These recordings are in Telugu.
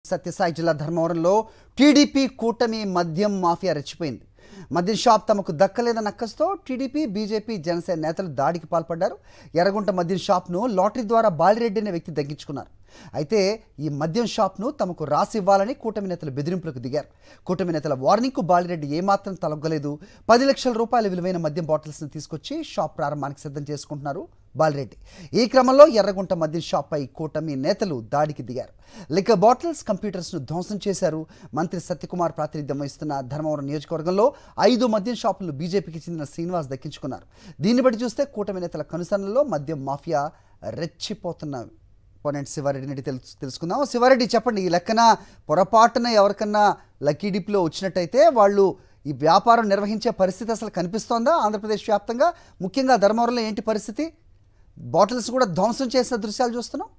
సత్యసాయి జిల్లా ధర్మవరంలో టీడీపీ కూటమి మద్యం మాఫియా రెచ్చిపోయింది మద్యం షాప్ తమకు దక్కలేదన్న అక్కస్తో టీడీపీ బీజేపీ జనసేన నేతలు దాడికి పాల్పడ్డారు ఎర్రగుంట మద్యం షాప్ను లాటరీ ద్వారా బాలిరెడ్డి అనే వ్యక్తి దగ్గించుకున్నారు అయితే ఈ మద్యం షాప్ను తమకు రాసివ్వాలని కూటమి నేతలు బెదిరింపులకు దిగారు కూటమి నేతల వార్నింగ్కు బాలిరెడ్డి ఏమాత్రం తలొగ్గలేదు పది లక్షల రూపాయల విలువైన మద్యం బాటిల్స్ని తీసుకొచ్చి షాప్ ప్రారంభానికి సిద్ధం చేసుకుంటున్నారు బాలిరెడ్డి ఈ క్రమంలో ఎర్రగుంట మద్యం షాప్పై కూటమి నేతలు దాడికి దిగారు లిక్కర్ బాటిల్స్ కంప్యూటర్స్ను ధ్వంసం చేశారు మంత్రి సత్యకుమార్ ప్రాతినిధ్యం వహిస్తున్న ధర్మవరం నియోజకవర్గంలో ఐదు మద్యం షాపులను బీజేపీకి చెందిన శ్రీనివాస్ దక్కించుకున్నారు దీన్ని బట్టి చూస్తే కూటమి నేతల కనుసరణలో మద్యం మాఫియా రెచ్చిపోతున్నవి పోనెంట్ శివారెడ్డిని అడిగి తెలుసు తెలుసుకుందాం శివారెడ్డి చెప్పండి ఈ లెక్కన పొరపాటున ఎవరికన్నా లక్కీ డిప్లో వచ్చినట్టయితే వాళ్ళు ఈ వ్యాపారం నిర్వహించే పరిస్థితి అసలు కనిపిస్తోందా ఆంధ్రప్రదేశ్ వ్యాప్తంగా ముఖ్యంగా ధర్మవరంలో ఏంటి పరిస్థితి బాటిల్స్ కూడా ధ్వంసం చేసిన దృశ్యాలు చూస్తున్నాం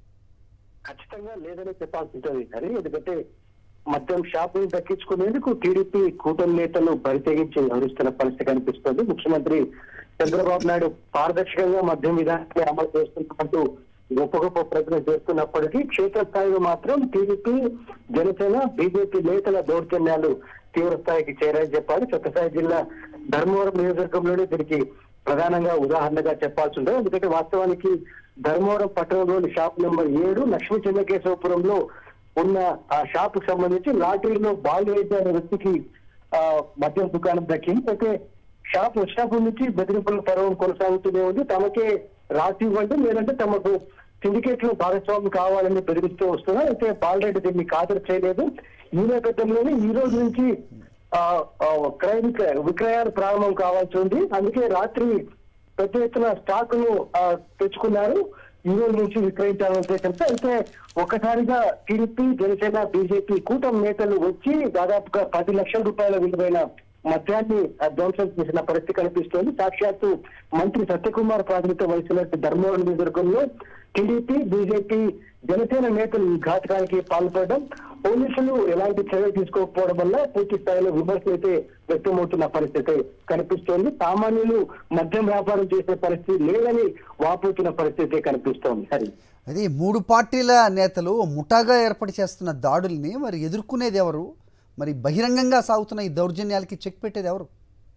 ఖచ్చితంగా లేదని చెప్పాల్సి ఉంటుంది కానీ ఎందుకంటే మద్యం షాపులు దక్కించుకునేందుకు టీడీపీ కూటమి నేతలు బరితెగించి వ్యవహరిస్తున్న పరిస్థితి కనిపిస్తుంది ముఖ్యమంత్రి చంద్రబాబు నాయుడు పారదర్శకంగా మద్యం విధానాన్ని అమలు చేస్తున్నట్టు గొప్ప గొప్ప ప్రజలు చేస్తున్నప్పటికీ క్షేత్రస్థాయిలో మాత్రం టీడీపీ జనసేన బీజేపీ నేతల దౌర్జన్యాలు తీవ్ర స్థాయికి చేరాయని చెప్పాలి సత్యసాయి జిల్లా ధర్మవరం నియోజకవర్గంలోనే దీనికి ప్రధానంగా ఉదాహరణగా చెప్పాల్సి ఉంటుంది ఎందుకంటే వాస్తవానికి ధర్మవరం పట్టణంలోని షాప్ నెంబర్ ఏడు లక్ష్మీ చెన్నకేశవపురంలో ఉన్న ఆ షాప్ కు సంబంధించి లాటరీలో బాలిరెడ్డి అనే వ్యక్తికి ఆ మద్యం దుకాణం దక్కింది అయితే షాప్ వచ్చినప్పటి నుంచి బెదిరింపుల పర్వం కొనసాగుతూనే ఉంది తమకే రాసి ఇవ్వండి లేదంటే తమకు సిండికేట్ లో భాగస్వామి కావాలని బెదిరిస్తూ వస్తున్నారు అయితే బాలరెడ్డి దీన్ని ఖాతరు చేయలేదు ఈ నేపథ్యంలోనే ఈ రోజు నుంచి ఆ, ఆ, క్రయ విక్రయ విక్రయాలు ప్రారంభం కావాల్సి ఉంది అందుకే రాత్రి పెద్ద ఎత్తున స్టాక్ ను ఆ, తెచ్చుకున్నారు ఈ రోజు నుంచి విక్రయించాలనే ఉద్దేశంతో అయితే ఒక్కసారిగా టీడీపీ జనసేన బీజేపీ కూటమి నేతలు వచ్చి దాదాపుగా పది లక్షల రూపాయల విలువైన మద్యాన్ని ఆ, ధ్వంసం చేసిన పరిస్థితి కనిపిస్తోంది సాక్షాత్తు మంత్రి సత్యకుమార్ ప్రాతినిధ్యం వహిస్తున్నట్టు ధర్మవరం నియోజకవర్గంలో టీడీపీ బీజేపీ జనసేన నేతలు ఈ ఘాతకానికి పాల్పడడం పోలీసులు ఎలాంటి చర్యలు తీసుకోకపోవడం వల్ల పూర్తి స్థాయిలో విమర్శలు అయితే వ్యక్తమవుతున్న పరిస్థితి కనిపిస్తోంది సామాన్యులు మద్యం వ్యాపారం చేసే పరిస్థితి లేదని వాపోతున్న పరిస్థితి కనిపిస్తోంది హరి అది మూడు పార్టీల నేతలు ముఠాగా ఏర్పాటు చేస్తున్న దాడుల్ని మరి ఎదుర్కొనేది ఎవరు మరి బహిరంగంగా సాగుతున్న ఈ దౌర్జన్యాలకి చెక్ పెట్టేది ఎవరు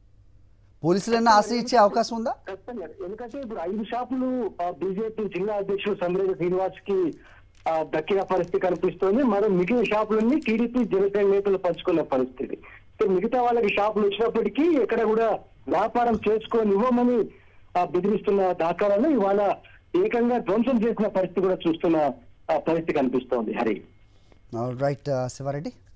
పోలీసులన్నా ఆశ్రయించే అవకాశం ఉందా ఖచ్చితంగా ఎందుకంటే ఇప్పుడు ఐదు షాపులు బీజేపీ జిల్లా అధ్యక్షుడు సంద్రేగ శ్రీనివాస్ కి ఆ, దక్కిన పరిస్థితి కనిపిస్తోంది మరి మిగిలిన షాపులన్నీ టీడీపీ జనసేన నేతలు పంచుకున్న పరిస్థితి అయితే మిగతా వాళ్ళకి షాపులు వచ్చినప్పటికీ ఎక్కడ కూడా వ్యాపారం చేసుకొని ఇవ్వమని ఆ, బెదిరిస్తున్న దాఖలాలు ఇవాళ ఏకంగా ధ్వంసం చేసిన పరిస్థితి కూడా చూస్తున్న ఆ, పరిస్థితి కనిపిస్తోంది హరి రైట్ శివారెడ్డి